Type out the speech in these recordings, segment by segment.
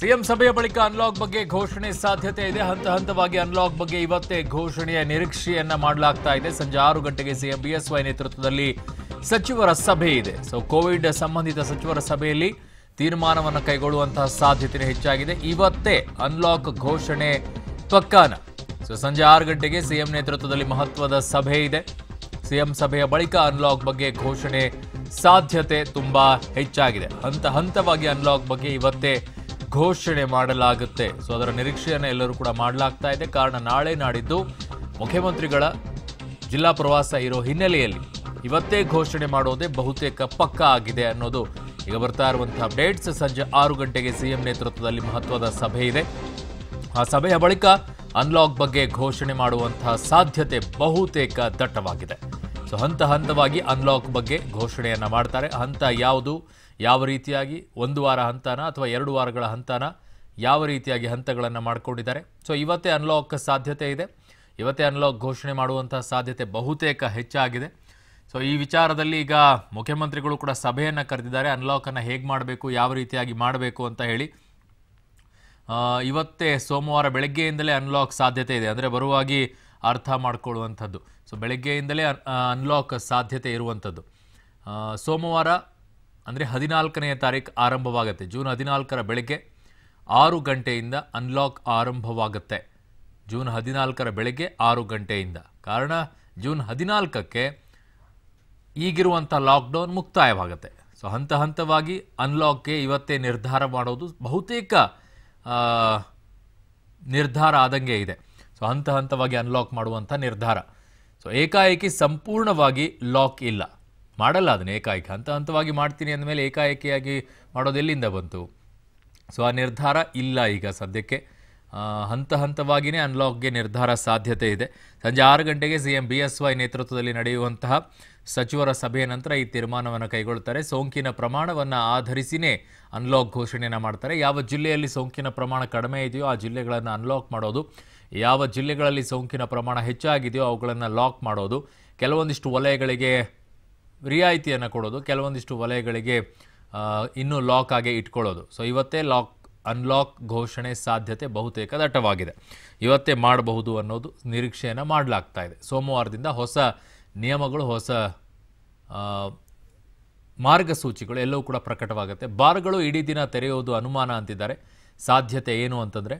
CM ಸಭೆಯ ಬಳಿಕ unlock ಬಗ್ಗೆ ಘೋಷಣೆ ಸಾಧ್ಯತೆ ಇದೆ ಹಂತ ಹಂತವಾಗಿ ಅನ್ಲಾಕ್ ಬಗ್ಗೆ ಇವತ್ತೇ ಘೋಷಣೆಯ ನಿರೀಕ್ಷೆಯನ್ನ ಮಾಡಲಾಗ್ತಾ ಇದೆ ಸಂಜೆ ಆರು ಗಂಟೆಗೆ ಸಿಎಂ ಬಿಎಸ್ವೈ ನೇತೃತ್ವದಲ್ಲಿ ಸಚಿವರ ಸಭೆ ಇದೆ ಸೊ ಕೋವಿಡ್ ಸಂಬಂಧಿತ ಸಚಿವರ ಸಭೆಯಲ್ಲಿ ತೀರ್ಮಾನವನ್ನು ಕೈಗೊಳ್ಳುವಂತಹ ಸಾಧ್ಯತೆ ಹೆಚ್ಚಾಗಿದೆ ಇವತ್ತೇ ಅನ್ಲಾಕ್ ಘೋಷಣೆ ಪಕ್ಕಾನ ಸೊ ಸಂಜೆ ಆರು ಗಂಟೆಗೆ ಸಿಎಂ ನೇತೃತ್ವದಲ್ಲಿ ಮಹತ್ವದ ಸಭೆ ಇದೆ ಸಿಎಂ ಸಭೆಯ ಬಳಿಕ ಅನ್ಲಾಕ್ ಬಗ್ಗೆ ಘೋಷಣೆ ಸಾಧ್ಯತೆ ತುಂಬಾ ಹೆಚ್ಚಾಗಿದೆ ಹಂತ ಹಂತವಾಗಿ ಅನ್ಲಾಕ್ ಬಗ್ಗೆ ಇವತ್ತೇ ಘೋಷಣೆ ಮಾಡಲಾಗುತ್ತೆ ಸೊ ಅದರ ನಿರೀಕ್ಷೆಯನ್ನು ಎಲ್ಲರೂ ಕೂಡ ಮಾಡಲಾಗ್ತಾ ಇದೆ ಕಾರಣ ನಾಳೆ ನಾಡಿದ್ದು ಮುಖ್ಯಮಂತ್ರಿಗಳ ಜಿಲ್ಲಾ ಪ್ರವಾಸ ಇರೋ ಹಿನ್ನೆಲೆಯಲ್ಲಿ ಇವತ್ತೇ ಘೋಷಣೆ ಮಾಡೋದೇ ಬಹುತೇಕ ಪಕ್ಕ ಆಗಿದೆ ಅನ್ನೋದು ಈಗ ಬರ್ತಾ ಇರುವಂತಹ ಅಪ್ಡೇಟ್ಸ್ ಸಂಜೆ ಆರು ಗಂಟೆಗೆ ಸಿಎಂ ನೇತೃತ್ವದಲ್ಲಿ ಮಹತ್ವದ ಸಭೆ ಇದೆ ಆ ಸಭೆಯ ಬಳಿಕ ಅನ್ಲಾಕ್ ಬಗ್ಗೆ ಘೋಷಣೆ ಮಾಡುವಂತಹ ಸಾಧ್ಯತೆ ಬಹುತೇಕ ದಟ್ಟವಾಗಿದೆ ಸೊ ಹಂತ ಹಂತವಾಗಿ ಅನ್ಲಾಕ್ ಬಗ್ಗೆ ಘೋಷಣೆಯನ್ನ ಮಾಡ್ತಾರೆ ಹಂತ ಯಾವುದು ಯಾವ ರೀತಿಯಾಗಿ ಒಂದು ವಾರ ಹಂತನ ಅಥವಾ ಎರಡು ವಾರಗಳ ಹಂತನ ಯಾವ ರೀತಿಯಾಗಿ ಹಂತಗಳನ್ನು ಮಾಡ್ಕೊಂಡಿದ್ದಾರೆ ಸೊ ಇವತ್ತೇ ಅನ್ಲಾಕ್ ಸಾಧ್ಯತೆ ಇದೆ ಇವತ್ತೇ ಅನ್ಲಾಕ್ ಘೋಷಣೆ ಮಾಡುವಂತಹ ಸಾಧ್ಯತೆ ಬಹುತೇಕ ಹೆಚ್ಚಾಗಿದೆ ಸೊ ಈ ವಿಚಾರದಲ್ಲಿ ಈಗ ಮುಖ್ಯಮಂತ್ರಿಗಳು ಕೂಡ ಸಭೆಯನ್ನು ಕರೆದಿದ್ದಾರೆ ಅನ್ಲಾಕನ್ನು ಹೇಗೆ ಮಾಡಬೇಕು ಯಾವ ರೀತಿಯಾಗಿ ಮಾಡಬೇಕು ಅಂತ ಹೇಳಿ ಆ, ಇವತ್ತೇ ಸೋಮವಾರ ಬೆಳಗ್ಗೆಯಿಂದಲೇ ಅನ್ಲಾಕ್ ಸಾಧ್ಯತೆ ಇದೆ ಅಂದರೆ ಬರುವಾಗಿ ಅರ್ಥ ಮಾಡ್ಕೊಳ್ಳುವಂಥದ್ದು ಸೊ ಬೆಳಗ್ಗೆಯಿಂದಲೇ ಅನ್ಲಾಕ್ ಸಾಧ್ಯತೆ ಇರುವಂಥದ್ದು ಆ, ಸೋಮವಾರ ಅಂದರೆ ಹದಿನಾಲ್ಕನೆಯ ತಾರೀಕು ಆರಂಭವಾಗುತ್ತೆ ಜೂನ್ ಹದಿನಾಲ್ಕರ ಬೆಳಗ್ಗೆ ಆರು ಗಂಟೆಯಿಂದ ಅನ್ಲಾಕ್ ಆರಂಭವಾಗುತ್ತೆ ಜೂನ್ ಹದಿನಾಲ್ಕರ ಬೆಳಗ್ಗೆ ಆರು ಗಂಟೆಯಿಂದ ಕಾರಣ ಜೂನ್ ಹದಿನಾಲ್ಕಕ್ಕೆ ಈಗಿರುವಂಥ ಲಾಕ್ಡೌನ್ ಮುಕ್ತಾಯವಾಗುತ್ತೆ ಸೊ ಹಂತ ಹಂತವಾಗಿ ಅನ್ಲಾಕ್ಗೆ ಇವತ್ತೇ ನಿರ್ಧಾರ ಮಾಡೋದು ಬಹುತೇಕ ಆ, ನಿರ್ಧಾರ ಆದಂಗೆ ಇದೆ ಸೊ ಹಂತ ಹಂತವಾಗಿ ಅನ್ಲಾಕ್ ಮಾಡುವಂಥ ನಿರ್ಧಾರ ಸೊ ಏಕಾಏಕಿ ಸಂಪೂರ್ಣವಾಗಿ ಲಾಕ್ ಇಲ್ಲ ಮಾಡಲ್ಲ ಅದನ್ನ ಏಕಾಏಕಿ ಹಂತ ಹಂತವಾಗಿ ಮಾಡ್ತೀನಿ ಅಂದಮೇಲೆ ಏಕಾಏಕಿಯಾಗಿ ಮಾಡೋದು ಎಲ್ಲಿಂದ ಬಂತು ಸೊ ಆ ನಿರ್ಧಾರ ಇಲ್ಲ ಈಗ ಸದ್ಯಕ್ಕೆ ಆ, ಹಂತ ಹಂತವಾಗಿಯೇ ಅನ್ಲಾಕ್ಗೆ ನಿರ್ಧಾರ ಸಾಧ್ಯತೆ ಇದೆ ಸಂಜೆ ಆರು ಗಂಟೆಗೆ C M B S Y ನೇತೃತ್ವದಲ್ಲಿ ನಡೆಯುವಂತಹ ಸಚಿವರ ಸಭೆಯ ನಂತರ ಈ ತೀರ್ಮಾನವನ್ನು ಕೈಗೊಳ್ಳುತ್ತಾರೆ ಸೋಂಕಿನ ಪ್ರಮಾಣವನ್ನು ಆಧರಿಸಿನೇ ಅನ್ಲಾಕ್ ಘೋಷಣೆಯನ್ನು ಮಾಡ್ತಾರೆ ಯಾವ ಜಿಲ್ಲೆಯಲ್ಲಿ ಸೋಂಕಿನ ಪ್ರಮಾಣ ಕಡಿಮೆ ಇದೆಯೋ ಆ ಜಿಲ್ಲೆಗಳನ್ನು ಅನ್ಲಾಕ್ ಮಾಡೋದು ಯಾವ ಜಿಲ್ಲೆಗಳಲ್ಲಿ ಸೋಂಕಿನ ಪ್ರಮಾಣ ಹೆಚ್ಚಾಗಿದೆಯೋ ಅವುಗಳನ್ನು ಲಾಕ್ ಮಾಡೋದು ಕೆಲವೊಂದಿಷ್ಟು ವಲಯಗಳಿಗೆ ರಿಯಾಯಿತಿಯನ್ನು ಕೊಡೋದು ಕೆಲವೊಂದಿಷ್ಟು ವಲಯಗಳಿಗೆ ಆ, ಇನ್ನೂ ಲಾಕ್ ಆಗಿ ಇಟ್ಕೊಳ್ಳೋದು ಸೊ ಇವತ್ತೇ ಲಾಕ್ ಅನ್ಲಾಕ್ ಘೋಷಣೆ ಸಾಧ್ಯತೆ ಬಹುತೇಕ ದಟ್ಟವಾಗಿದೆ ಇವತ್ತೇ ಮಾಡಬಹುದು ಅನ್ನೋದು ನಿರೀಕ್ಷೆಯನ್ನು ಮಾಡಲಾಗ್ತಾ ಇದೆ ಸೋಮವಾರದಿಂದ ಹೊಸ ನಿಯಮಗಳು ಹೊಸ ಆ, ಮಾರ್ಗಸೂಚಿಗಳು ಎಲ್ಲವೂ ಕೂಡ ಪ್ರಕಟವಾಗುತ್ತೆ ಬಾರ್ಗಳು ಇಡೀ ದಿನ ತೆರೆಯೋದು ಅನುಮಾನ ಅಂತಿದ್ದಾರೆ ಸಾಧ್ಯತೆ ಏನು ಅಂತಂದರೆ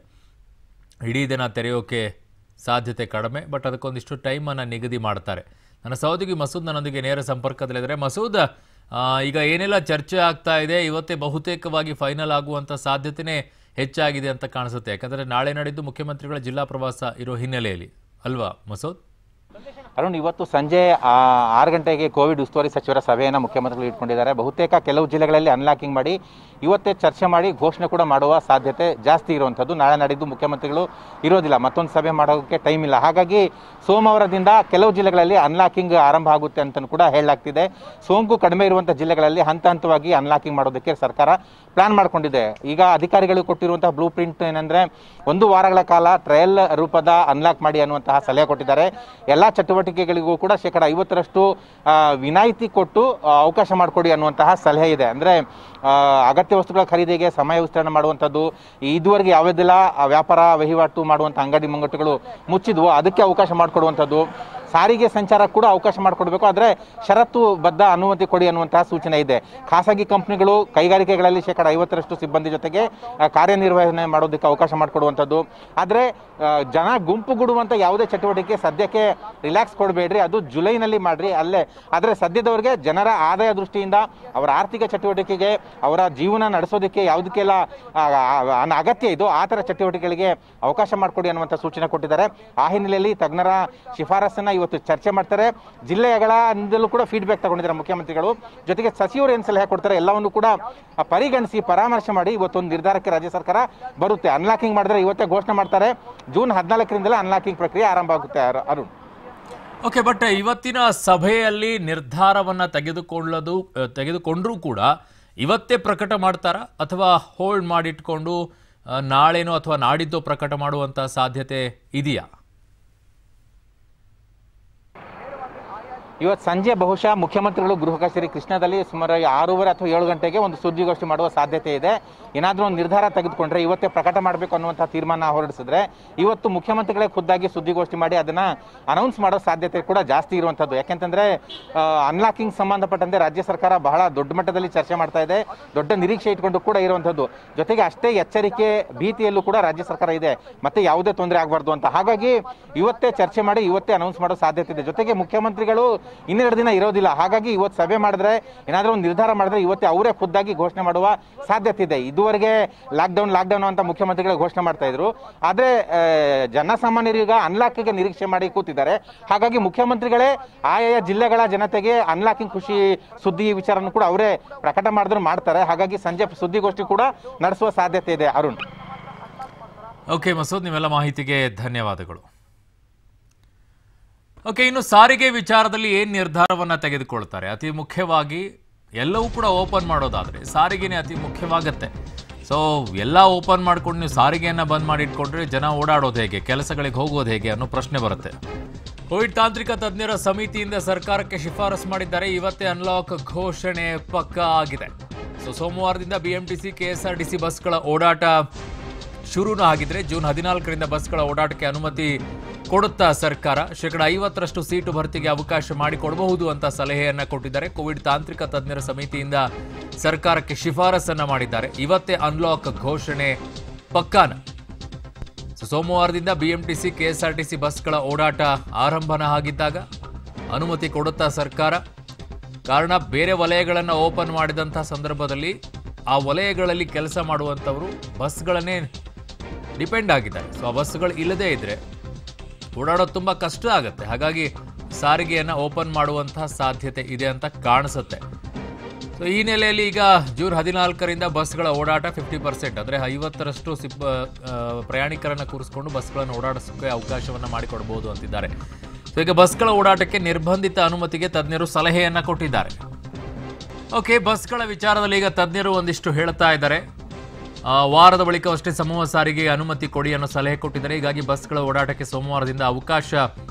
ಇಡೀ ದಿನ ತೆರೆಯೋಕೆ ಸಾಧ್ಯತೆ ಕಡಿಮೆ ಬಟ್ ಅದಕ್ಕೊಂದಿಷ್ಟು ಟೈಮನ್ನು ನಿಗದಿ ಮಾಡ್ತಾರೆ ನನ್ನ ಸಹೋದರಿ ಮಸೂದ್ ನನ್ನೊಂದಿಗೆ ನೇರ ಸಂಪರ್ಕದಲ್ಲಿದ್ದಾರೆ ಮಸೂದ್ ಆ, ಈಗ ಏನೆಲ್ಲ ಚರ್ಚೆ ಆಗ್ತಾ ಇದೆ ಇವತ್ತೇ ಬಹುತೇಕವಾಗಿ ಫೈನಲ್ ಆಗುವಂಥ ಸಾಧ್ಯತೆನೇ ಹೆಚ್ಚಾಗಿದೆ ಅಂತ ಕಾಣಿಸುತ್ತೆ ಯಾಕಂದರೆ ನಾಳೆ ನಾಡಿದ್ದು ಮುಖ್ಯಮಂತ್ರಿಗಳ ಜಿಲ್ಲಾ ಪ್ರವಾಸ ಇರೋ ಹಿನ್ನೆಲೆಯಲ್ಲಿ ಅಲ್ವಾ ಮಸೂದ್ ಅರುಣ್ ಇವತ್ತು ಸಂಜೆ ಆ, ಆರು ಗಂಟೆಗೆ ಕೋವಿಡ್ ಉಸ್ತುವಾರಿ ಸಚಿವರ ಸಭೆಯನ್ನು ಮುಖ್ಯಮಂತ್ರಿಗಳು ಇಟ್ಕೊಂಡಿದ್ದಾರೆ ಬಹುತೇಕ ಕೆಲವು ಜಿಲ್ಲೆಗಳಲ್ಲಿ ಅನ್ಲಾಕಿಂಗ್ ಮಾಡಿ ಇವತ್ತೇ ಚರ್ಚೆ ಮಾಡಿ ಘೋಷಣೆ ಕೂಡ ಮಾಡುವ ಸಾಧ್ಯತೆ ಜಾಸ್ತಿ ಇರುವಂಥದ್ದು ನಾಳೆ ನಾಡಿದ್ದು ಮುಖ್ಯಮಂತ್ರಿಗಳು ಇರೋದಿಲ್ಲ ಮತ್ತೊಂದು ಸಭೆ ಮಾಡೋಕ್ಕೆ ಟೈಮ್ ಇಲ್ಲ ಹಾಗಾಗಿ ಸೋಮವಾರದಿಂದ ಕೆಲವು ಜಿಲ್ಲೆಗಳಲ್ಲಿ ಅನ್ಲಾಕಿಂಗ್ ಆರಂಭ ಆಗುತ್ತೆ ಅಂತ ಕೂಡ ಹೇಳಲಾಗ್ತಿದೆ ಸೋಂಕು ಕಡಿಮೆ ಇರುವಂಥ ಜಿಲ್ಲೆಗಳಲ್ಲಿ ಹಂತ ಹಂತವಾಗಿ ಅನ್ಲಾಕಿಂಗ್ ಮಾಡೋದಕ್ಕೆ ಸರ್ಕಾರ ಪ್ಲಾನ್ ಮಾಡ್ಕೊಂಡಿದೆ ಈಗ ಅಧಿಕಾರಿಗಳು ಕೊಟ್ಟಿರುವಂತಹ ಬ್ಲೂ ಪ್ರಿಂಟ್ ಏನಂದ್ರೆ ಒಂದು ವಾರಗಳ ಕಾಲ ಟ್ರಯಲ್ ರೂಪದ ಅನ್ಲಾಕ್ ಮಾಡಿ ಅನ್ನುವಂತಹ ಸಲಹೆ ಕೊಟ್ಟಿದ್ದಾರೆ ಎಲ್ಲ ಚಟುವಟಿಕೆಗಳಿಗೂ ಕೂಡ ಶೇಕಡ ಐವತ್ತರಷ್ಟು ಆ, ವಿನಾಯಿತಿ ಕೊಟ್ಟು ಆ, ಅವಕಾಶ ಮಾಡಿಕೊಡಿ ಅನ್ನುವಂತಹ ಸಲಹೆ ಇದೆ ಅಂದ್ರೆ ಆ, ಅಗತ್ಯ ವಸ್ತುಗಳ ಖರೀದಿಗೆ ಸಮಯ ವಿಸ್ತರಣೆ ಮಾಡುವಂಥದ್ದು ಇದುವರೆಗೆ ಯಾವುದೆಲ್ಲ ಆ, ವ್ಯಾಪಾರ ವಹಿವಾಟು ಮಾಡುವಂಥ ಅಂಗಡಿ ಮುಂಗಟ್ಟುಗಳು ಮುಚ್ಚಿದ್ವು ಅದಕ್ಕೆ ಅವಕಾಶ ಮಾಡಿಕೊಡುವಂಥದ್ದು ಸಾರಿಗೆ ಸಂಚಾರ ಕೂಡ ಅವಕಾಶ ಮಾಡಿಕೊಡ್ಬೇಕು ಆದರೆ ಷರತ್ತು ಬದ್ಧ ಅನುಮತಿ ಕೊಡಿ ಅನ್ನುವಂತಹ ಸೂಚನೆ ಇದೆ ಖಾಸಗಿ ಕಂಪನಿಗಳು ಕೈಗಾರಿಕೆಗಳಲ್ಲಿ ಶೇಕಡ ಐವತ್ತರಷ್ಟು ಸಿಬ್ಬಂದಿ ಜೊತೆಗೆ ಆ, ಕಾರ್ಯನಿರ್ವಹಣೆ ಮಾಡೋದಕ್ಕೆ ಅವಕಾಶ ಮಾಡಿಕೊಡುವಂಥದ್ದು ಆದರೆ ಆ, ಜನ ಗುಂಪುಗೂಡುವಂಥ ಯಾವುದೇ ಚಟುವಟಿಕೆ ಸದ್ಯಕ್ಕೆ ರಿಲ್ಯಾಕ್ಸ್ ಕೊಡಬೇಡ್ರಿ ಅದು ಜುಲೈನಲ್ಲಿ ಮಾಡ್ರಿ ಅಲ್ಲೇ ಆದರೆ ಸದ್ಯದವರೆಗೆ ಜನರ ಆದಾಯ ದೃಷ್ಟಿಯಿಂದ ಅವರ ಆರ್ಥಿಕ ಚಟುವಟಿಕೆಗೆ ಅವರ ಜೀವನ ನಡೆಸೋದಕ್ಕೆ ಯಾವುದಕ್ಕೆಲ್ಲ ಆ, ಆ, ಆ, ಅಗತ್ಯ ಇದು ಆ ಥರ ಚಟುವಟಿಕೆಗಳಿಗೆ ಅವಕಾಶ ಮಾಡಿಕೊಡಿ ಅನ್ನುವಂಥ ಸೂಚನೆ ಕೊಟ್ಟಿದ್ದಾರೆ ಆ ಹಿನ್ನೆಲೆಯಲ್ಲಿ ತಜ್ಞರ ಶಿಫಾರಸನ್ನ ಇವತ್ತು ಚರ್ಚೆ ಮಾಡ್ತಾರೆ ಜಿಲ್ಲೆಗಳಿಂದಲೂ ಕೂಡ ಫೀಡ್ಬ್ಯಾಕ್ ತಗೊಂಡಿದ್ದಾರೆ ಮುಖ್ಯಮಂತ್ರಿಗಳು ಜೊತೆಗೆ ಸಚಿವರು ಏನು ಸಲಹೆ ಕೊಡ್ತಾರೆ ಎಲ್ಲವನ್ನು ಕೂಡ ಆ, ಪರಿಗಣಿಸಿ ಪರಾಮರ್ಶೆ ಮಾಡಿ ಇವತ್ತೊಂದು ನಿರ್ಧಾರಕ್ಕೆ ರಾಜ್ಯ ಸರ್ಕಾರ ಬರುತ್ತೆ ಅನ್ಲಾಕಿಂಗ್ ಮಾಡಿದ್ರೆ ಇವತ್ತೇ ಘೋಷಣೆ ಮಾಡ್ತಾರೆ ಜೂನ್ ಹದಿನಾಲ್ಕರಿಂದಲೇ ಅನ್ಲಾಕಿಂಗ್ ಪ್ರಕ್ರಿಯೆ ಆರಂಭ ಆಗುತ್ತೆ ಅರು- ಅರುಣ್ ಓಕೆ ಬಟ್ ಇವತ್ತಿನ ಸಭೆಯಲ್ಲಿ ನಿರ್ಧಾರವನ್ನ ತೆಗೆದುಕೊಳ್ಳೋದು ಅಹ್, ತೆಗೆದುಕೊಂಡ್ರೂ ಕೂಡ ಇವತ್ತೇ ಪ್ರಕಟ ಮಾಡ್ತಾರಾ ಅಥವಾ ಹೋಲ್ಡ್ ಮಾಡಿಟ್ಕೊಂಡು ಅಹ್, ನಾಳೆನೋ ಅಥವಾ ನಾಡಿದ್ದು ಪ್ರಕಟ ಮಾಡುವಂತ ಸಾಧ್ಯತೆ ಇದೆಯಾ ಇವತ್ತು ಸಂಜೆ ಬಹುಶಃ ಮುಖ್ಯಮಂತ್ರಿಗಳು ಗೃಹ ಕಚೇರಿ ಕೃಷ್ಣದಲ್ಲಿ ಸುಮಾರು ಆರೂವರೆ ಅಥವಾ ಏಳು ಗಂಟೆಗೆ ಒಂದು ಸುದ್ದಿಗೋಷ್ಠಿ ಮಾಡುವ ಸಾಧ್ಯತೆ ಇದೆ ಏನಾದರೂ ಒಂದು ನಿರ್ಧಾರ ತೆಗೆದುಕೊಂಡ್ರೆ ಇವತ್ತೇ ಪ್ರಕಟ ಮಾಡಬೇಕು ಅನ್ನುವಂಥ ತೀರ್ಮಾನ ಹೊರಡಿಸಿದ್ರೆ ಇವತ್ತು ಮುಖ್ಯಮಂತ್ರಿಗಳೇ ಖುದ್ದಾಗಿ ಸುದ್ದಿಗೋಷ್ಠಿ ಮಾಡಿ ಅದನ್ನ ಅನೌನ್ಸ್ ಮಾಡೋ ಸಾಧ್ಯತೆ ಕೂಡ ಜಾಸ್ತಿ ಇರುವಂಥದ್ದು ಯಾಕೆಂತಂದ್ರೆ ಅನ್ಲಾಕಿಂಗ್ ಸಂಬಂಧಪಟ್ಟಂತೆ ರಾಜ್ಯ ಸರ್ಕಾರ ಬಹಳ ದೊಡ್ಡ ಮಟ್ಟದಲ್ಲಿ ಚರ್ಚೆ ಮಾಡ್ತಾ ಇದೆ ದೊಡ್ಡ ನಿರೀಕ್ಷೆ ಇಟ್ಕೊಂಡು ಕೂಡ ಇರುವಂಥದ್ದು ಜೊತೆಗೆ ಅಷ್ಟೇ ಎಚ್ಚರಿಕೆ ಭೀತಿಯಲ್ಲೂ ಕೂಡ ರಾಜ್ಯ ಸರ್ಕಾರ ಇದೆ ಮತ್ತೆ ಯಾವುದೇ ತೊಂದರೆ ಆಗಬಾರ್ದು ಅಂತ ಹಾಗಾಗಿ ಇವತ್ತೇ ಚರ್ಚೆ ಮಾಡಿ ಇವತ್ತೇ ಅನೌನ್ಸ್ ಮಾಡೋ ಸಾಧ್ಯತೆ ಇದೆ ಜೊತೆಗೆ ಮುಖ್ಯಮಂತ್ರಿಗಳು ಇನ್ನೆರಡು ದಿನ ಇರೋದಿಲ್ಲ ಹಾಗಾಗಿ ಇವತ್ತು ಸಭೆ ಮಾಡಿದ್ರೆ ಏನಾದರೂ ಒಂದು ನಿರ್ಧಾರ ಮಾಡಿದ್ರೆ ಇವತ್ತೇ ಅವರೇ ಖುದ್ದಾಗಿ ಘೋಷಣೆ ಮಾಡುವ ಸಾಧ್ಯತೆ ಇದೆ ಇದುವರೆಗೆ ಲಾಕ್ಡೌನ್ ಲಾಕ್ಡೌನ್ ಅಂತ ಮುಖ್ಯಮಂತ್ರಿಗಳು ಘೋಷಣೆ ಮಾಡ್ತಾ ಇದ್ರು ಆದ್ರೆ ಆ, ಜನಸಾಮಾನ್ಯರು ಈಗ ಅನ್ಲಾಕಿಗೆ ನಿರೀಕ್ಷೆ ಮಾಡಿ ಕೂತಿದ್ದಾರೆ ಹಾಗಾಗಿ ಮುಖ್ಯಮಂತ್ರಿಗಳೇ ಆಯಾಯ ಜಿಲ್ಲೆಗಳ ಜನತೆಗೆ ಅನ್ಲಾಕಿಂಗ್ ಖುಷಿ ಸುದ್ದಿ ವಿಚಾರನೂ ಕೂಡ ಅವರೇ ಪ್ರಕಟ ಮಾಡಿದ್ರು ಮಾಡ್ತಾರೆ ಹಾಗಾಗಿ ಸಂಜೆ ಸುದ್ದಿಗೋಷ್ಠಿ ಕೂಡ ನಡೆಸುವ ಸಾಧ್ಯತೆ ಇದೆ ಅರುಣ್ ಓಕೆ ಮಸೂದ್ ನೀವೆಲ್ಲ ಮಾಹಿತಿಗೆ ಧನ್ಯವಾದಗಳು ಓಕೆ ಇನ್ನು ಸಾರಿಗೆ ವಿಚಾರದಲ್ಲಿ ಏನು ನಿರ್ಧಾರವನ್ನು ತೆಗೆದುಕೊಳ್ತಾರೆ ಅತಿ ಮುಖ್ಯವಾಗಿ ಎಲ್ಲವೂ ಕೂಡ ಓಪನ್ ಮಾಡೋದಾದರೆ ಸಾರಿಗೆನೇ ಅತಿ ಮುಖ್ಯವಾಗತ್ತೆ ಸೊ ಎಲ್ಲ ಓಪನ್ ಮಾಡ್ಕೊಂಡು ನೀವು ಸಾರಿಗೆಯನ್ನು ಬಂದ್ ಮಾಡಿ ಇಟ್ಕೊಂಡ್ರೆ ಜನ ಓಡಾಡೋದು ಹೇಗೆ ಕೆಲಸಗಳಿಗೆ ಹೋಗೋದು ಹೇಗೆ ಅನ್ನೋ ಪ್ರಶ್ನೆ ಬರುತ್ತೆ ಕೋವಿಡ್ ತಾಂತ್ರಿಕ ತಜ್ಞರ ಸಮಿತಿಯಿಂದ ಸರ್ಕಾರಕ್ಕೆ ಶಿಫಾರಸು ಮಾಡಿದ್ದಾರೆ ಇವತ್ತೇ ಅನ್ಲಾಕ್ ಘೋಷಣೆ ಪಕ್ಕಾ ಆಗಿದೆ ಸೊ ಸೋಮವಾರದಿಂದ ಬಿಎಂಟಿಸಿ ಕೆಎಸ್ಆರ್ಟಿಸಿ ಬಸ್ಗಳ ಓಡಾಟ ಶುರುನೂ ಆಗಿದ್ರೆ ಜೂನ್ ಹದಿನಾಲ್ಕರಿಂದ ಬಸ್ಗಳ ಓಡಾಟಕ್ಕೆ ಅನುಮತಿ ಕೊಡುತ್ತಾ ಸರ್ಕಾರ ಶೇಕಡ ಐವತ್ತರಷ್ಟು ಸೀಟು ಭರ್ತಿಗೆ ಅವಕಾಶ ಮಾಡಿಕೊಡಬಹುದು ಅಂತ ಸಲಹೆಯನ್ನ ಕೊಟ್ಟಿದ್ದಾರೆ ಕೋವಿಡ್ ತಾಂತ್ರಿಕ ತಜ್ಞರ ಸಮಿತಿಯಿಂದ ಸರ್ಕಾರಕ್ಕೆ ಶಿಫಾರಸನ್ನ ಮಾಡಿದ್ದಾರೆ ಇವತ್ತೇ ಅನ್ಲಾಕ್ ಘೋಷಣೆ ಪಕ್ಕಾನ ಸೊ ಸೋಮವಾರದಿಂದ ಬಿಎಂಟಿಸಿ ಕೆಎಸ್ಆರ್ಟಿಸಿ ಬಸ್ಗಳ ಓಡಾಟ ಆರಂಭನ ಆಗಿದ್ದಾಗ ಅನುಮತಿ ಕೊಡುತ್ತಾ ಸರ್ಕಾರ ಕಾರಣ ಬೇರೆ ವಲಯಗಳನ್ನು ಓಪನ್ ಮಾಡಿದಂಥ ಸಂದರ್ಭದಲ್ಲಿ ಆ ವಲಯಗಳಲ್ಲಿ ಕೆಲಸ ಮಾಡುವಂಥವರು ಬಸ್ಗಳನ್ನೇ ಡಿಪೆಂಡ್ ಆಗಿದ್ದಾರೆ ಸೊ ಆ ಬಸ್ಗಳು ಇಲ್ಲದೇ ಇದ್ರೆ ಓಡಾಡೋದು ತುಂಬ ಕಷ್ಟ ಆಗುತ್ತೆ ಹಾಗಾಗಿ ಸಾರಿಗೆಯನ್ನು ಓಪನ್ ಮಾಡುವಂತಹ ಸಾಧ್ಯತೆ ಇದೆ ಅಂತ ಕಾಣಿಸುತ್ತೆ ಸೊ ಈ ನೆಲೆಯಲ್ಲಿ ಈಗ ಜೂನ್ ಹದಿನಾಲ್ಕರಿಂದ ಬಸ್ಗಳ ಓಡಾಟ ಫಿಫ್ಟಿ ಪರ್ಸೆಂಟ್ ಅಂದರೆ ಐವತ್ತರಷ್ಟು ಸಿಬ್ಬ ಆ, ಪ್ರಯಾಣಿಕರನ್ನು ಕೂರಿಸ್ಕೊಂಡು ಬಸ್ಗಳನ್ನು ಓಡಾಡಿಸೋಕ್ಕೆ ಅವಕಾಶವನ್ನು ಮಾಡಿಕೊಡ್ಬೋದು ಅಂತಿದ್ದಾರೆ ಸೊ ಈಗ ಬಸ್ಗಳ ಓಡಾಟಕ್ಕೆ ನಿರ್ಬಂಧಿತ ಅನುಮತಿಗೆ ತಜ್ಞರು ಸಲಹೆಯನ್ನು ಕೊಟ್ಟಿದ್ದಾರೆ ಓಕೆ ಬಸ್ಗಳ ವಿಚಾರದಲ್ಲಿ ಈಗ ತಜ್ಞರು ಒಂದಿಷ್ಟು ಹೇಳ್ತಾ ಇದ್ದಾರೆ ಆ, ವಾರದ ಬಳಿಕ ಅಷ್ಟೇ ಸಮೂಹ ಸಾರಿಗೆ ಅನುಮತಿ ಕೊಡಿ ಅನ್ನೋ ಸಲಹೆ ಕೊಟ್ಟಿದ್ದಾರೆ ಹೀಗಾಗಿ ಬಸ್ಗಳ ಓಡಾಟಕ್ಕೆ ಸೋಮವಾರದಿಂದ ಅವಕಾಶ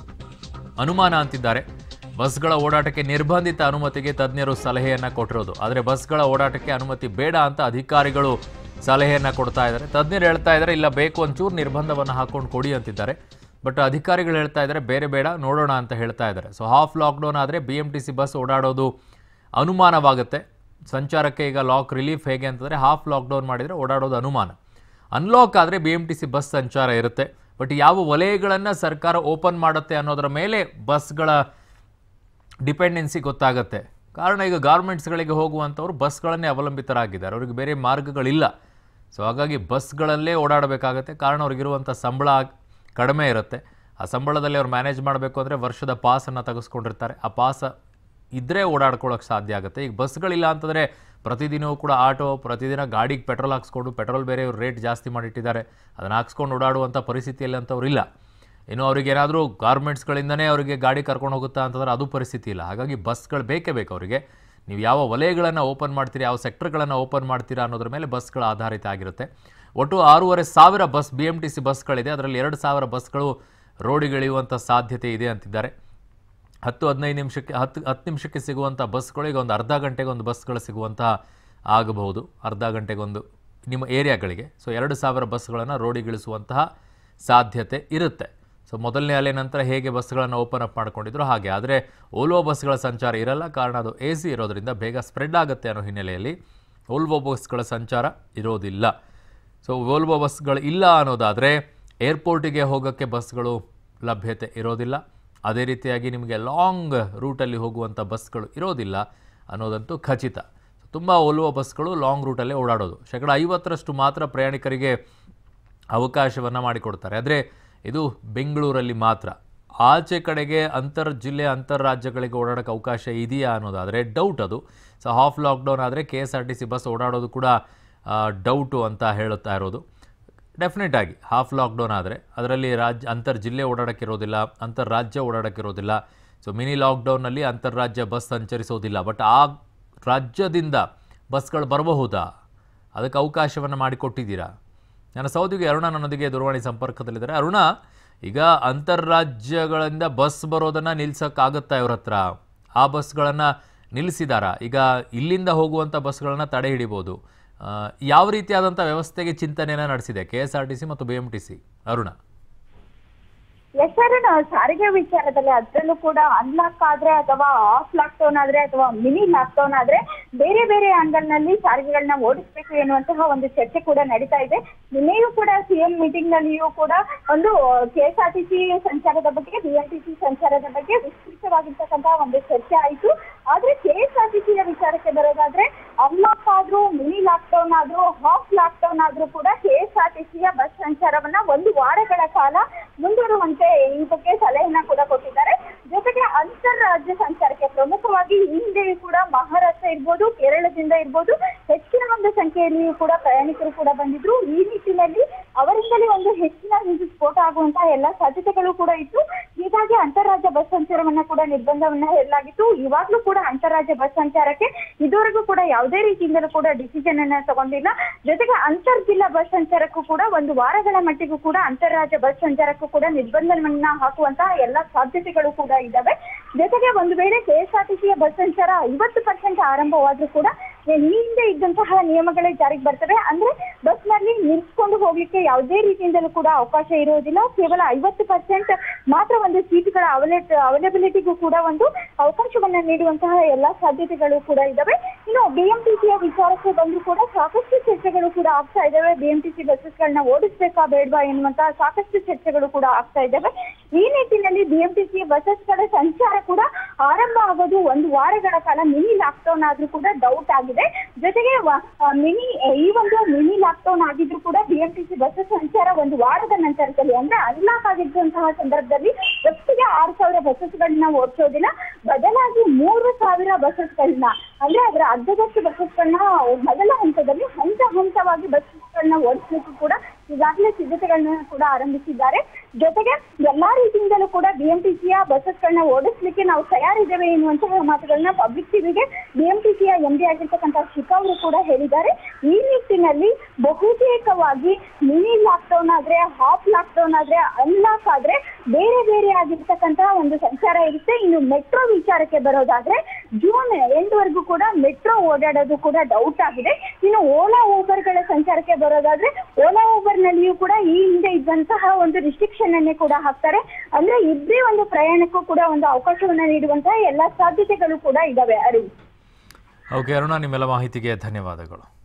ಅನುಮಾನ ಅಂತಿದ್ದಾರೆ ಬಸ್ಗಳ ಓಡಾಟಕ್ಕೆ ನಿರ್ಬಂಧಿತ ಅನುಮತಿಗೆ ತಜ್ಞರು ಸಲಹೆಯನ್ನ ಕೊಟ್ಟಿರೋದು ಆದರೆ ಬಸ್ಗಳ ಓಡಾಟಕ್ಕೆ ಅನುಮತಿ ಬೇಡ ಅಂತ ಅಧಿಕಾರಿಗಳು ಸಲಹೆಯನ್ನ ಕೊಡ್ತಾ ಇದ್ದಾರೆ ತಜ್ಞರು ಹೇಳ್ತಾ ಇದ್ದಾರೆ ಇಲ್ಲ ಬೇಕು ಒಂಚೂರು ನಿರ್ಬಂಧವನ್ನು ಹಾಕೊಂಡು ಕೊಡಿ ಅಂತಿದ್ದಾರೆ ಬಟ್ ಅಧಿಕಾರಿಗಳು ಹೇಳ್ತಾ ಇದ್ದಾರೆ ಬೇರೆ ಬೇಡ ನೋಡೋಣ ಅಂತ ಹೇಳ್ತಾ ಇದ್ದಾರೆ ಸೊ ಹಾಫ್ ಲಾಕ್ಡೌನ್ ಆದರೆ B M T C bus ಓಡಾಡೋದು ಅನುಮಾನವಾಗುತ್ತೆ ಸಂಚಾರಕ್ಕೆ ಈಗ ಲಾಕ್ ರಿಲೀಫ್ ಹೇಗೆ ಅಂತಂದರೆ ಹಾಫ್ ಲಾಕ್ಡೌನ್ ಮಾಡಿದರೆ ಓಡಾಡೋದು ಅನುಮಾನ ಅನ್ಲಾಕ್ ಆದರೆ B M T C bus ಸಂಚಾರ ಇರುತ್ತೆ ಬಟ್ ಯಾವ ವಲಯಗಳನ್ನು ಸರ್ಕಾರ ಓಪನ್ ಮಾಡುತ್ತೆ ಅನ್ನೋದರ ಮೇಲೆ ಬಸ್ಗಳ ಡಿಪೆಂಡೆನ್ಸಿ ಗೊತ್ತಾಗುತ್ತೆ ಕಾರಣ ಈಗ ಗಾರ್ಮೆಂಟ್ಸ್ಗಳಿಗೆ ಹೋಗುವಂಥವ್ರು ಬಸ್ಗಳನ್ನೇ ಅವಲಂಬಿತರಾಗಿದ್ದಾರೆ ಅವ್ರಿಗೆ ಬೇರೆ ಮಾರ್ಗಗಳಿಲ್ಲ ಸೊ ಹಾಗಾಗಿ ಬಸ್ಗಳಲ್ಲೇ ಓಡಾಡಬೇಕಾಗತ್ತೆ ಕಾರಣ ಅವ್ರಿಗಿರುವಂಥ ಸಂಬಳ ಕಡಿಮೆ ಇರುತ್ತೆ ಆ ಸಂಬಳದಲ್ಲಿ ಅವ್ರು ಮ್ಯಾನೇಜ್ ಮಾಡಬೇಕು ಅಂದರೆ ವರ್ಷದ ಪಾಸನ್ನು ತೆಗೆಸ್ಕೊಂಡಿರ್ತಾರೆ ಆ ಪಾಸ ಇದ್ದರೆ ಓಡಾಡ್ಕೊಳ್ಳೋಕೆ ಸಾಧ್ಯ ಆಗುತ್ತೆ ಈಗ ಬಸ್ಗಳಿಲ್ಲ ಅಂತಂದರೆ ಪ್ರತಿದಿನವೂ ಕೂಡ ಆಟೋ ಪ್ರತಿದಿನ ಗಾಡಿಗೆ ಪೆಟ್ರೋಲ್ ಹಾಕ್ಸ್ಕೊಂಡು ಪೆಟ್ರೋಲ್ ಬೇರೆ ಇವ್ರು ರೇಟ್ ಜಾಸ್ತಿ ಮಾಡಿಟ್ಟಿದ್ದಾರೆ ಅದನ್ನು ಹಾಕ್ಸ್ಕೊಂಡು ಓಡಾಡುವಂಥ ಪರಿಸ್ಥಿತಿಯಲ್ಲಿ ಅಂತವ್ರು ಇಲ್ಲ ಇನ್ನು ಅವ್ರಿಗೆ ಏನಾದರೂ ಗಾರ್ಮೆಂಟ್ಸ್ಗಳಿಂದನೇ ಅವರಿಗೆ ಗಾಡಿ ಕರ್ಕೊಂಡು ಹೋಗುತ್ತಾ ಅಂತಂದ್ರೆ ಅದು ಪರಿಸ್ಥಿತಿ ಇಲ್ಲ ಹಾಗಾಗಿ ಬಸ್ಗಳು ಬೇಕೇ ಬೇಕು ಅವರಿಗೆ ನೀವು ಯಾವ ವಲಯಗಳನ್ನು ಓಪನ್ ಮಾಡ್ತೀರಿ ಯಾವ ಸೆಕ್ಟರ್ಗಳನ್ನು ಓಪನ್ ಮಾಡ್ತೀರಾ ಅನ್ನೋದ್ರ ಮೇಲೆ ಬಸ್ಗಳು ಆಧಾರಿತ ಆಗಿರುತ್ತೆ ಒಟ್ಟು ಆರೂವರೆ ಸಾವಿರ bus B M T C ಬಸ್ಗಳಿದೆ ಅದರಲ್ಲಿ ಎರಡು ಸಾವಿರ ಬಸ್ಗಳು ರೋಡಿಗಿಳಿಯುವಂಥ ಸಾಧ್ಯತೆ ಇದೆ ಅಂತಿದ್ದಾರೆ ಹತ್ತು ಹದಿನೈದು ನಿಮಿಷಕ್ಕೆ ಹತ್ತು ಹತ್ತು ನಿಮಿಷಕ್ಕೆ ಸಿಗುವಂಥ ಬಸ್ಗಳು ಈಗ ಒಂದು ಅರ್ಧ ಗಂಟೆಗೆ ಒಂದು ಬಸ್ಗಳು ಸಿಗುವಂಥ ಆಗಬಹುದು ಅರ್ಧ ಗಂಟೆಗೊಂದು ನಿಮ್ಮ ಏರಿಯಾಗಳಿಗೆ ಸೊ ಎರಡು ಸಾವಿರ ಬಸ್ಗಳನ್ನು ರೋಡಿಗಿಳಿಸುವಂತಹ ಸಾಧ್ಯತೆ ಇರುತ್ತೆ ಸೊ ಮೊದಲನೇ ಅಲೆ ನಂತರ ಹೇಗೆ ಬಸ್ಗಳನ್ನು ಓಪನ್ ಅಪ್ ಮಾಡ್ಕೊಂಡಿದ್ರು ಹಾಗೆ ಆದರೆ ಓಲ್ವೋ ಬಸ್ಗಳ ಸಂಚಾರ ಇರಲ್ಲ ಕಾರಣ ಅದು ಎ ಸಿ ಇರೋದ್ರಿಂದ ಬೇಗ ಸ್ಪ್ರೆಡ್ ಆಗುತ್ತೆ ಅನ್ನೋ ಹಿನ್ನೆಲೆಯಲ್ಲಿ ಓಲ್ವೋ ಬಸ್ಗಳ ಸಂಚಾರ ಇರೋದಿಲ್ಲ ಸೊ ಓಲ್ವೋ ಬಸ್ಗಳು ಇಲ್ಲ ಅನ್ನೋದಾದರೆ ಏರ್ಪೋರ್ಟಿಗೆ ಹೋಗೋಕ್ಕೆ ಬಸ್ಗಳು ಲಭ್ಯತೆ ಇರೋದಿಲ್ಲ ಅದೇ ರೀತಿಯಾಗಿ ನಿಮಗೆ ಲಾಂಗ್ ರೂಟಲ್ಲಿ ಹೋಗುವಂಥ ಬಸ್ಗಳು ಇರೋದಿಲ್ಲ ಅನ್ನೋದಂತೂ ಖಚಿತ ತುಂಬ ಓಲ್ವೋ ಬಸ್ಗಳು ಲಾಂಗ್ ರೂಟಲ್ಲೇ ಓಡಾಡೋದು ಶೇಕಡ ಐವತ್ತರಷ್ಟು ಮಾತ್ರ ಪ್ರಯಾಣಿಕರಿಗೆ ಅವಕಾಶವನ್ನು ಮಾಡಿಕೊಡ್ತಾರೆ ಆದರೆ ಇದು ಬೆಂಗಳೂರಲ್ಲಿ ಮಾತ್ರ ಆಚೆ ಕಡೆಗೆ ಅಂತರ್ ಜಿಲ್ಲೆ ಅಂತರ್ ರಾಜ್ಯಗಳಿಗೆ ಓಡಾಡೋಕ್ಕೆ ಅವಕಾಶ ಇದೆಯಾ ಅನ್ನೋದಾದರೆ ಡೌಟ್ ಅದು ಸೊ ಹಾಫ್ ಲಾಕ್ಡೌನ್ ಆದರೆ K S R T C bus ಓಡಾಡೋದು ಕೂಡ ಡೌಟು ಅಂತ ಹೇಳುತ್ತಾ ಇರೋದು ಡೆಫಿನೆಟ್ ಆಗಿ ಹಾಫ್ ಲಾಕ್ಡೌನ್ ಆದರೆ ಅದರಲ್ಲಿ ರಾಜ್ಯ ಅಂತರ್ ಜಿಲ್ಲೆ ಓಡಾಡೋಕ್ಕಿರೋದಿಲ್ಲ ಅಂತರ್ ರಾಜ್ಯ ಓಡಾಡೋಕ್ಕಿರೋದಿಲ್ಲ ಸೊ ಮಿನಿ ಲಾಕ್ಡೌನ್ನಲ್ಲಿ ಅಂತಾರಾಜ್ಯ ಬಸ್ ಸಂಚರಿಸೋದಿಲ್ಲ ಬಟ್ ಆ ರಾಜ್ಯದಿಂದ ಬಸ್ಗಳು ಬರಬಹುದಾ ಅದಕ್ಕೆ ಅವಕಾಶವನ್ನು ಮಾಡಿಕೊಟ್ಟಿದ್ದೀರಾ ನನ್ನ ಸೌದಿಗೆ ಅರುಣ ನನ್ನೊಂದಿಗೆ ದೂರವಾಣಿ ಸಂಪರ್ಕದಲ್ಲಿದ್ದಾರೆ ಅರುಣ ಈಗ ಅಂತಾರಾಜ್ಯಗಳಿಂದ ಬಸ್ ಬರೋದನ್ನು ನಿಲ್ಸೋಕ್ಕಾಗತ್ತಾ ಇವ್ರ ಹತ್ರ ಆ ಬಸ್ಗಳನ್ನು ನಿಲ್ಲಿಸಿದಾರಾ ಈಗ ಇಲ್ಲಿಂದ ಹೋಗುವಂಥ ಬಸ್ಗಳನ್ನು ತಡೆ ಹಿಡಿಬೋದು ಆ, ಯಾವ ರೀತಿಯಾದಂಥ ವ್ಯವಸ್ಥೆಗೆ ಚಿಂತನೆಯನ್ನು ನಡೆಸಿದೆ K S R T C ಮತ್ತು ಬಿ ಎಂ ಟಿ ಸಿ ಅರುಣ ಎಷ್ಟರನ್ನ ಸಾರಿಗೆ ವಿಚಾರದಲ್ಲಿ ಅದ್ರಲ್ಲೂ ಕೂಡ ಅನ್ಲಾಕ್ ಆದ್ರೆ ಅಥವಾ ಆಫ್ ಲಾಕ್ಡೌನ್ ಆದ್ರೆ ಅಥವಾ ಮಿನಿ ಲಾಕ್ಡೌನ್ ಆದ್ರೆ ಬೇರೆ ಬೇರೆ ಆಂಗಲ್ ನಲ್ಲಿ ಸಾರಿಗೆಗಳನ್ನ ಓಡಿಸ್ಬೇಕು ಎನ್ನುವಂತಹ ಒಂದು ಚರ್ಚೆ ಕೂಡ ನಡೀತಾ ಇದೆ ನಿನ್ನೆಯೂ ಕೂಡ ಸಿಎಂ ಮೀಟಿಂಗ್ ನಲ್ಲಿಯೂ ಕೂಡ ಒಂದು ಕೆಎಸ್ಆರ್ಟಿಸಿ ಸಂಚಾರದ ಬಗ್ಗೆ ಬಿಎಂಟಿಸಿ ಸಂಚಾರದ ಬಗ್ಗೆ ವಿಸ್ತೃತವಾಗಿರ್ತಕ್ಕಂತಹ ಒಂದು ಚರ್ಚೆ ಆಯಿತು ಆದ್ರೆ ಕೆಎಸ್ಆರ್ಟಿಸಿಯ ವಿಚಾರಕ್ಕೆ ಬರೋದಾದ್ರೆ ಅನ್ಲಾಕ್ ಆದ್ರೂ ಮಿನಿ ಲಾಕ್ಡೌನ್ ಆದ್ರೂ ಹಾಫ್ ಲಾಕ್ಡೌನ್ ಆದ್ರೂ ಕೂಡ ಕೆಎಸ್ಆರ್ಟಿಸಿಯ ಬಸ್ ಸಂಚಾರವನ್ನ ಒಂದು ವಾರಗಳ ಕಾಲ ಮುಂದೂಡುವಂತೆ ಈ ಬಗ್ಗೆ ಸಲಹೆಯನ್ನ ಕೂಡ ಕೊಟ್ಟಿದ್ದಾರೆ ಜೊತೆಗೆ ಅಂತರ್ರಾಜ್ಯ ಸಂಚಾರಕ್ಕೆ ಪ್ರಮುಖವಾಗಿ ಈ ಹಿಂದೆಯೂ ಕೂಡ ಮಹಾರಾಷ್ಟ್ರ ಇರ್ಬೋದು ಕೇರಳದಿಂದ ಇರ್ಬೋದು ಹೆಚ್ಚಿನ ಒಂದು ಸಂಖ್ಯೆಯಲ್ಲಿಯೂ ಕೂಡ ಪ್ರಯಾಣಿಕರು ಕೂಡ ಬಂದಿದ್ರು ಈ ನಿಟ್ಟಿನಲ್ಲಿ ಅವರಿಂದಲೇ ಒಂದು ಹೆಚ್ಚಿನ ಒಂದು ಸ್ಫೋಟ ಆಗುವಂತಹ ಎಲ್ಲ ಸಾಧ್ಯತೆಗಳು ಕೂಡ ಇತ್ತು ಹೀಗಾಗಿ ಅಂತಾರಾಜ್ಯ ಬಸ್ ಸಂಚಾರವನ್ನ ಕೂಡ ನಿರ್ಬಂಧವನ್ನ ಹೇರಲಾಗಿತ್ತು ಇವಾಗ್ಲೂ ಕೂಡ ಅಂತಾರಾಜ್ಯ ಬಸ್ ಸಂಚಾರಕ್ಕೆ ಇದುವರೆಗೂ ಕೂಡ ಯಾವುದೇ ರೀತಿಯಿಂದಲೂ ಕೂಡ ಡಿಸಿಷನ್ ಅನ್ನ ತಗೊಂಡಿಲ್ಲ ಜೊತೆಗೆ ಅಂತರ್ ಜಿಲ್ಲಾ ಬಸ್ ಸಂಚಾರಕ್ಕೂ ಕೂಡ ಒಂದು ವಾರಗಳ ಮಟ್ಟಿಗೂ ಕೂಡ ಅಂತಾರಾಜ್ಯ ಬಸ್ ಸಂಚಾರಕ್ಕೂ ಕೂಡ ನಿರ್ಬಂಧವನ್ನ ಹಾಕುವಂತಹ ಎಲ್ಲ ಸಾಧ್ಯತೆಗಳು ಕೂಡ ಇದ್ದಾವೆ ಜೊತೆಗೆ ಒಂದು ವೇಳೆ ಕೆಎಸ್ಆರ್ಟಿಸಿಯ ಬಸ್ ಸಂಚಾರ ಐವತ್ತು ಪರ್ಸೆಂಟ್ ಆರಂಭವಾದ್ರೂ ಕೂಡ ಈ ಹಿಂದೆ ಇದ್ದಂತಹ ನಿಯಮಗಳೇ ಜಾರಿಗೆ ಬರ್ತವೆ ಅಂದ್ರೆ ಬಸ್ ನಲ್ಲಿ ನಿಲ್ಸ್ಕೊಂಡು ಹೋಗ್ಲಿಕ್ಕೆ ಯಾವುದೇ ರೀತಿಯಿಂದಲೂ ಕೂಡ ಅವಕಾಶ ಇರುವುದಿಲ್ಲ ಕೇವಲ ಐವತ್ತು ಪರ್ಸೆಂಟ್ ಮಾತ್ರ ಒಂದು ಸೀಟ್ಗಳ ಅವೈಲೇಟ್ ಅವೈಲಬಿಲಿಟಿಗೂ ಕೂಡ ಒಂದು ಅವಕಾಶವನ್ನ ನೀಡುವಂತಹ ಎಲ್ಲಾ ಸಾಧ್ಯತೆಗಳು ಕೂಡ ಇದಾವೆ ಇನ್ನು ಬಿಎಂಟಿಸಿಯ ವಿಚಾರಕ್ಕೆ ಬಂದ್ರು ಕೂಡ ಸಾಕಷ್ಟು ಚರ್ಚೆಗಳು ಕೂಡ ಆಗ್ತಾ ಇದಾವೆ ಬಿಎಂಟಿಸಿ ಬಸ್ಸಸ್ಗಳನ್ನ ಓಡಿಸ್ಬೇಕಾ ಬೇಡವಾ ಎನ್ನುವಂತಹ ಸಾಕಷ್ಟು ಚರ್ಚೆಗಳು ಕೂಡ ಆಗ್ತಾ ಇದ್ದಾವೆ ಈ ನಿಟ್ಟಿನಲ್ಲಿ ಬಿಎಂಟಿಸಿ ಬಸ್ಸಸ್ಗಳ ಸಂಚಾರ ಕೂಡ ಆರಂಭ ಆಗೋದು ಒಂದು ವಾರಗಳ ಕಾಲ ಮಿನಿ ಲಾಕ್ಡೌನ್ ಆದ್ರೂ ಕೂಡ ಡೌಟ್ ಆಗಿದೆ ಜೊತೆಗೆ ವ- ಆ, ಮಿನಿ ಈ ಒಂದು ಮಿನಿ ಲಾಕ್ಡೌನ್ ಆಗಿದ್ರು ಕೂಡ ಬಿಎಂಟಿಸಿ ಬಸ್ ಸಂಚಾರ ಒಂದು ವಾರದ ನಂತರದಲ್ಲಿ ಅಂದ್ರೆ ಅನ್ಲಾಕ್ ಆಗಿದ್ದಂತಹ ಸಂದರ್ಭದಲ್ಲಿ ಒಟ್ಟಿಗೆ ಆರು ಸಾವಿರ ಬಸ್ಸಸ್ಗಳನ್ನ ಓಡಿಸೋದಿಲ್ಲ ಬದಲಾಗಿ ಮೂರು ಸಾವಿರ ಬಸ್ಸಸ್ಗಳನ್ನ ಅಂದ್ರೆ ಅದರ ಅರ್ಧದಷ್ಟು ಬಸ್ಸಸ್ಗಳನ್ನ ಮೊದಲ ಹಂತದಲ್ಲಿ ಹಂತ ಹಂತವಾಗಿ ಬಸ್ಸಸ್ಗಳನ್ನ ಓಡಿಸ್ಲಿಕ್ಕೂ ಕೂಡ ಈಗಾಗಲೇ ಸಿದ್ಧತೆಗಳನ್ನ ಕೂಡ ಆರಂಭಿಸಿದ್ದಾರೆ ಜೊತೆಗೆ ಎಲ್ಲಾ ರೀತಿಯಿಂದಲೂ ಕೂಡ ಬಿಎಂಟಿಸಿಯ ಬಸ್ಸಸ್ಗಳನ್ನ ಓಡಿಸ್ಲಿಕ್ಕೆ ನಾವು ತಯಾರಿದ್ದೇವೆ ಎನ್ನುವಂತಹ ಮಾತುಗಳನ್ನ ಪಬ್ಲಿಕ್ ಟಿವಿಗೆ ಬಿಎಂಟಿಸಿಯ ಎಂಡಿ ಆಗಿರ್ತಕ್ಕಂತಹ ಶಿಖಾ ಅವರು ಕೂಡ ಹೇಳಿದ್ದಾರೆ ಈ ನಿಟ್ಟಿನಲ್ಲಿ ಬಹುತೇಕವಾಗಿ ಮಿನಿ ಲಾಕ್ಡೌನ್ ಆದ್ರೆ ಹಾಫ್ ಲಾಕ್ಡೌನ್ ಆದ್ರೆ ಅನ್ಲಾಕ್ ಆದ್ರೆ ಬೇರೆ ಬೇರೆ ಆಗಿರ್ತಕ್ಕಂತಹ ಒಂದು ಸಂಚಾರ ಇರುತ್ತೆ ಇನ್ನು ಮೆಟ್ರೋ ವಿಚಾರಕ್ಕೆ ಬರೋದಾದ್ರೆ ಜೂನ್ ಎಂಡ್ ವರೆಗೂ ಕೂಡ ಮೆಟ್ರೋ ಓಡಾಡೋದು ಕೂಡ ಡೌಟ್ ಆಗಿದೆ ಇನ್ನು ಓಲಾ ಊಬರ್ ಗಳ ಸಂಚಾರಕ್ಕೆ ಬರೋದಾದ್ರೆ ಓಲಾ ಊಬರ್ ನಲ್ಲಿಯೂ ಕೂಡ ಈ ಹಿಂದೆ ಇದ್ದಂತಹ ಒಂದು ರಿಸ್ಟ್ರಿಕ್ಷನ್ ಅನ್ನೇ ಕೂಡ ಹಾಕ್ತಾರೆ ಅಂದ್ರೆ ಇಬ್ಬರೇ ಒಂದು ಪ್ರಯಾಣಕ್ಕೂ ಕೂಡ ಒಂದು ಅವಕಾಶವನ್ನ ನೀಡುವಂತಹ ಎಲ್ಲಾ ಸಾಧ್ಯತೆಗಳು ಕೂಡ ಇದಾವೆ ಅರಿವು ಓಕೆ ಅರುಣ ನಿಮ್ಮೆಲ್ಲ ಮಾಹಿತಿಗೆ ಧನ್ಯವಾದಗಳು